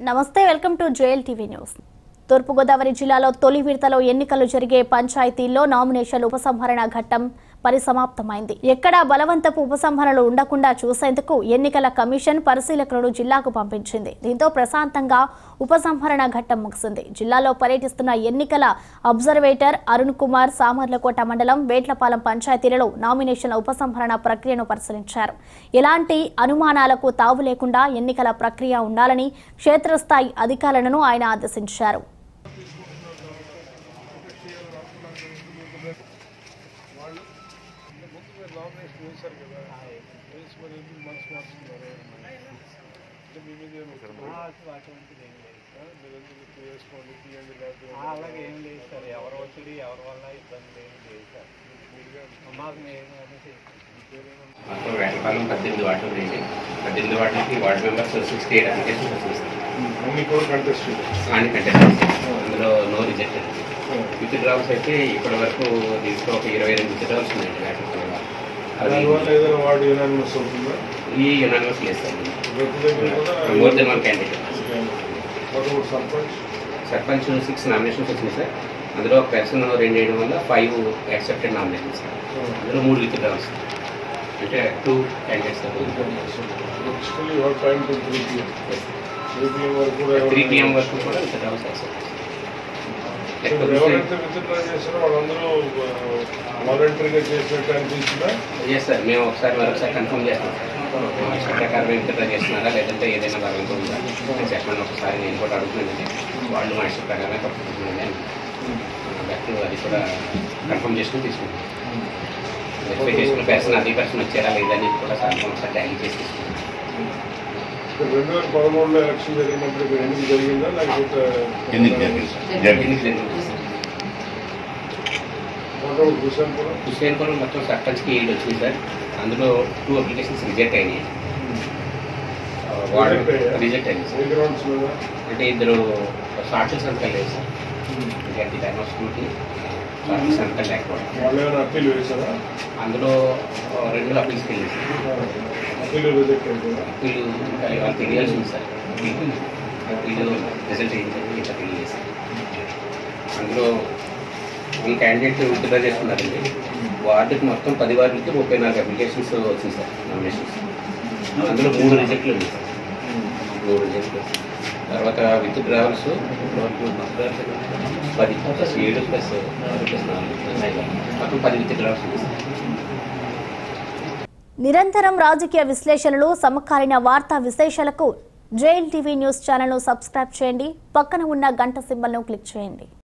నమస్తే welcome to JL TV news తూర్పుగోదావరి జిల్లాలో తొలి విడతలో ఎన్నికలు జరిగే పంచాయతీల్లో నామినేషన్ల ఉపసంహరణ ఘట్టం పరిసమాప్తమైంది ఎక్కడా బలవంతపు ఉపసంహరణలు ఉండకుండా చూసేందుకు ఎన్నికల కమిషన్ పరిశీలకులను జిల్లాకు పంపించింది దీంతో ప్రశాంతంగా ఉపసంహరణ ఘట్టం ముగిసింది జిల్లాలో పర్యటిస్తున్న ఎన్నికల అబ్జర్వేటర్ అరుణ్ కుమార్ సామర్లకోట మండలం వేట్లపాలెం పంచాయతీలలో నామినేషన్ల ఉపసంహరణ ప్రక్రియను పరిశీలించారు ఎలాంటి అనుమానాలకు తావు లేకుండా ఎన్నికల ప్రక్రియ ఉండాలని క్షేత్రస్థాయి అధికారులను ఆయన ఆదేశించారు నామినేషన్ వేశారు కదా వేసి మరి ఎందుకు మనసు మార్చుకున్నారు అంటే మీ మీద ఏమి ఒత్తిడి? అటువంటిది ఏం లేదు ఆ? మీరు ఎందుకు ఇప్పుడు వేసుకోండి తీయండి లేకపోతే అలాగే ఏం లేదు సార్ ఎవరు ఒత్తిడి ఎవరి వల్ల ఇబ్బంది ఏం లేదు సార్ మీరుగా మాకు మేము అనేది మొత్తం వేటపాలెం పద్దెనిమిది వార్డులు ఉండేది పద్దెనిమిది వార్డులకి ward members sixty eight applications వచ్చేసాయి అన్ని కూడా కంటెస్ట్ కానీ కంటెస్ట్ అందులో నో రిజెక్టెడ్ విత్ డ్రాల్స్ అయితే ఇప్పటి వరకు దీంట్లో ఒక ఇరవై రెండు విత్ డ్రాల్స్ ఉన్నాయండి వేటపాలెం అది దానివల్ల ఏదైనా వాడు యునానిమస్ అవుతుందా ఈ యునానిమస్ లేదు సార్ ప్రతి దగ్గర కూడా మోర్ దెన్ వన్ క్యాండిడేట్ ఒక ఒకటి సర్పంచ్ సర్పంచ్ సిక్స్ నామినేషన్స్ వచ్చినాయి సార్ అందులో ఒక పర్సన్ రెండు వేయడం వల్ల ఫైవ్ యాక్సెప్టెడ్ నామినేషన్స్ సార్ అందులో మూడు విత్ డ్రాల్స్ అంటే two candidates actually what time to three PM three PM వరకు కూడా త్రీ పిఎం ఎవరైనా- వరకు కూడా విత్ డ్రాల్స్ యాక్సెప్ట్ ఇప్పుడు ఎవరైతే విత్డ్రా చేశారో వాళ్ళందరూ వాలంటరీగా చేసినట్టు అనిపించిందా ఎస్ సార్ మేము ఒకసారి మరొకసారి కన్ఫర్మ్ చేస్తాం సార్ ఇష్ట ప్రకారం విత్డ్రా చేస్తున్నారా లేదంటే ఏదైనా బలవంతం ఉందా అని చెప్పండి ఒకసారి నేను కూడా అడుగుతున్నానండి వాళ్ళు మా ఇష్ట ప్రకారమే తప్పుకుంటున్నాను బట్ అది కూడా కన్ఫర్మ్ చేసుకుని తీసుకుంటాం వెరిఫై చేసుకున్న పర్సన్ అదే పర్సన్ వచ్చారా లేదని కూడా సార్ ఒకసారి ట్యాలీ చేసి తీసుకుంటాం ఇక్కడ రెండు వేల పదమూడులో ఎలక్షన్ జరిగినప్పుడు ఇక్కడ ఎన్నిక జరిగిందా లేకపోతే ఎన్నిక జరిగింది సార్. జరిగింది. ఎన్నిక జరిగింది సార్. మొట్టమొదటి హుసేన్పురం హుస్సేన్పురం మొత్తం సర్పంచ్కి ఏడు వచ్చింది సార్ అందులో టూ అప్లికేషన్స్ రిజెక్ట్ అయినాయి వాడు Reject అయ్యాయా? రిజెక్ట్ అయింది సార్ ఏ గ్రౌండ్స్ మీద అంటే ఇద్దరు సాక్షులు సంతకాలు లేదు sir at the time of స్కూల్కి సాక్షులు సంతకాలు లేకపోవడం వాళ్ళు ఏమైనా అప్పీల్ వేశారా అందులో ఆ, రెండు అప్పీల్స్కి వెళ్ళింది సార్ అప్పీల్ రిజెక్ట్ అయిపోయిందా అప్పీలు ఇంకా వాళ్ళు తెలియాల్సి ఉంది సార్ అప్పీలు రిజల్ట్ ఏంటంటే ఇంకా తెలియదు సార్ అందులో వన్ క్యాండిడేట్ విత్డ్రా చేసుకున్నారండి వార్డుకి మొత్తం పది వార్డులకి ముప్పై నాలుగు అప్లికేషన్స్ వచ్చింది సార్ నామినేషన్స్ అందులో మూడు రిజెక్ట్లు ఉంది సార్ మూడు రిజెక్ట్లు తర్వాత విత్ డ్రావెల్స్ పది ప్లస్ ఏడు ప్లస్ ఆరు ప్లస్ నాలుగు ఉన్నాయి. మొత్తం పది విత్ డ్రావెల్స్ ఉంది సార్ నిరంతరం రాజకీయ విశ్లేషణలు సమకాలీన వార్తా విశేషాలకు జేఎల్ టీవీ న్యూస్ ఛానల్ను సబ్స్క్రైబ్ చేయండి పక్కన ఉన్న గంట సింబల్ను క్లిక్ చేయండి